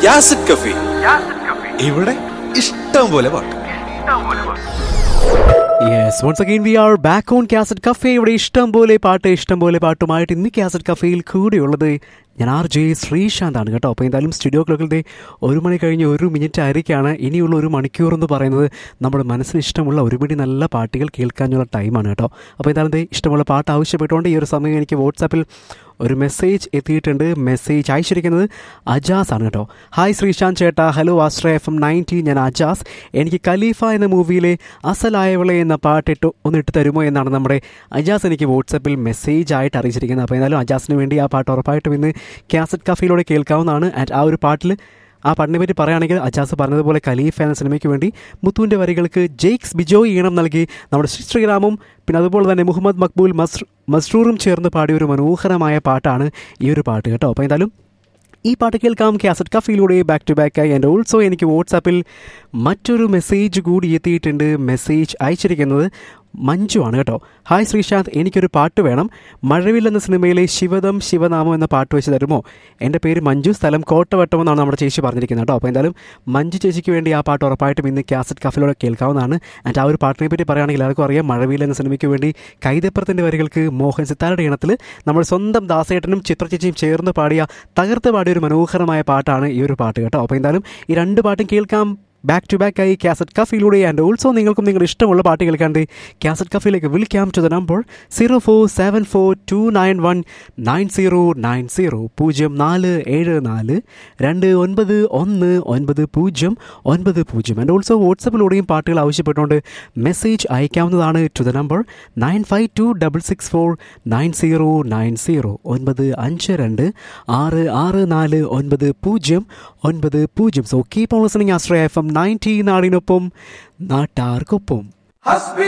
യാസിഡ് കഫി ഇവിടെ ഇഷ്ടം പോലെ പാട്ട് yes once again we are back on Cassette Cafe ഇവിടെ ഇഷ്ടം പോലെ പാട്ട് ഇഷ്ടം പോലെ പാട്ടുമായിട്ട് ഇന്ന് കാസറ്റ് കഫേയിൽ കൂടെയുള്ളത് ഞാൻ ആർ ജെ ശ്രീശാന്ത് ആണ് കേട്ടോ അപ്പോൾ എന്തായാലും സ്റ്റുഡിയോ ക്ലോക്കിലത്തെ ഒരു മണി കഴിഞ്ഞ് ഒരു മിനിറ്റ് ആയിരിക്കാണ് ഇനിയുള്ള ഒരു മണിക്കൂർ എന്ന് പറയുന്നത് നമ്മുടെ മനസ്സിന് ഇഷ്ടമുള്ള ഒരുപിടി നല്ല പാട്ടുകൾ കേൾക്കാനുള്ള ടൈമാണ് കേട്ടോ അപ്പോൾ എന്തായാലും ദേ ഇഷ്ടമുള്ള പാട്ട് ആവശ്യപ്പെട്ടുകൊണ്ട് ഈ ഒരു സമയം എനിക്ക് വാട്സാപ്പിൽ ഒരു മെസ്സേജ് എത്തിയിട്ടുണ്ട് മെസ്സേജ് അയച്ചിരിക്കുന്നത് അജാസ് ആണ് കേട്ടോ ഹായ് ശ്രീശാന്ത് ചേട്ടാ ഹലോ ആസ്ട്ര എഫ് എം നയൻറ്റി ഞാൻ അജാസ് എനിക്ക് ഖലീഫ എന്ന മൂവിയിലെ അസലായവളെ എന്ന പാട്ടിട്ട് ഒന്ന് ഇട്ട് തരുമോ എന്നാണ് നമ്മുടെ അജാസ് എനിക്ക് വാട്സപ്പിൽ മെസ്സേജ് ആയിട്ട് അറിയിച്ചിരിക്കുന്നത് അപ്പോൾ എന്തായാലും അജാസിന് വേണ്ടി ആ പാട്ട് ഉറപ്പായിട്ടും ഇന്ന് കാസറ്റ് കഫയിലൂടെ കേൾക്കാവുന്നതാണ് ആൻഡ് ആ ഒരു പാട്ടിൽ ആ പാട്ടിനെ പറ്റി പറയുകയാണെങ്കിൽ അജാസ് പറഞ്ഞതുപോലെ ഖലീഫ് എന്ന സിനിമയ്ക്ക് വേണ്ടി മുത്തുവിൻ്റെ വരികൾക്ക് ജെയ്ക്സ് ബിജോയ് ഈണം നൽകി നമ്മുടെ ശ്രീ ശ്രീറാമും പിന്നെ അതുപോലെ തന്നെ മുഹമ്മദ് മക്ബൂൽ മസ് മസ്റൂറും ചേർന്ന് പാടിയ ഒരു മനോഹരമായ പാട്ടാണ് ഈ ഒരു പാട്ട് കേട്ടോ അപ്പോൾ എന്തായാലും ഈ പാട്ട് കേൾക്കാം കാസറ്റ് കഫയിലൂടെ ബാക്ക് ടു ബാക്ക് ആയി ആൻഡ് ഓൾസോ എനിക്ക് വാട്സാപ്പിൽ മറ്റൊരു മെസ്സേജ് കൂടി എത്തിയിട്ടുണ്ട് മെസ്സേജ് അയച്ചിരിക്കുന്നത് മഞ്ജു ആണ് കേട്ടോ ഹായ് ശ്രീശാന്ത് എനിക്കൊരു പാട്ട് വേണം മഴവിൽ എന്ന സിനിമയിലെ ശിവദം ശിവനാമം എന്ന പാട്ട് വെച്ച് തരുമോ എൻ്റെ പേര് മഞ്ജു സ്ഥലം കോട്ടവട്ടം എന്നാണ് നമ്മുടെ ചേച്ചി പറഞ്ഞിരിക്കുന്നത് കേട്ടോ അപ്പോൾ എന്തായാലും മഞ്ജു ചേച്ചിക്ക് വേണ്ടി ആ പാട്ട് ഉറപ്പായിട്ടും ഇന്ന് കാസറ്റ് കഫയിലൂടെ കേൾക്കാവുന്നതാണ് ആൻഡ് ആ ഒരു പാട്ടിനെ പറ്റി പറയുകയാണെങ്കിൽ എല്ലാവർക്കും അറിയാം മഴവിൽ എന്ന സിനിമയ്ക്ക് വേണ്ടി കൈതപ്പുറത്തിൻ്റെ വരികൾക്ക് മോഹൻ സിത്താരുടെ ഇണത്തിൽ നമ്മുടെ സ്വന്തം ദാസേട്ടനും ചിത്രചേച്ചിയും ചേർന്ന് പാടിയ തകർത്ത് പാടിയ ഒരു മനോഹരമായ പാട്ടാണ് ഈ ഒരു പാട്ട് കേട്ടോ അപ്പോൾ എന്തായാലും ഈ രണ്ട് പാട്ടും കേൾക്കാം ബാക്ക് ടു ബാക്ക് ആയി കാസറ്റ് കഫയിലൂടെ ആൻഡ് ഓൾസോ നിങ്ങൾക്കും നിങ്ങളുടെ ഇഷ്ടമുള്ള പാട്ട് കേൾക്കാണ്ട് കാസറ്റ് കഫയിലേക്ക് വിളിക്കാം to the number zero four seven four two nine one nine zero nine zero പൂജ്യം നാല് ഏഴ് നാല് രണ്ട് ഒൻപത് ഒന്ന് ഒൻപത് പൂജ്യം ഒൻപത് പൂജ്യം ആൻഡ് ഓൾസോ വാട്സപ്പിലൂടെയും പാട്ടുകൾ ആവശ്യപ്പെട്ടുകൊണ്ട് മെസ്സേജ് അയക്കാവുന്നതാണ് to the number nine five two double six four nine zero nine zero ഒൻപത് അഞ്ച് രണ്ട് ആറ് ആറ് നാല് ഒൻപത് പൂജ്യം ഒൻപത് പൂജ്യം so keep on listening Ashraya F M ninety നാടിനൊപ്പം നാട്ടാർക്കൊപ്പം ഹസ്ബി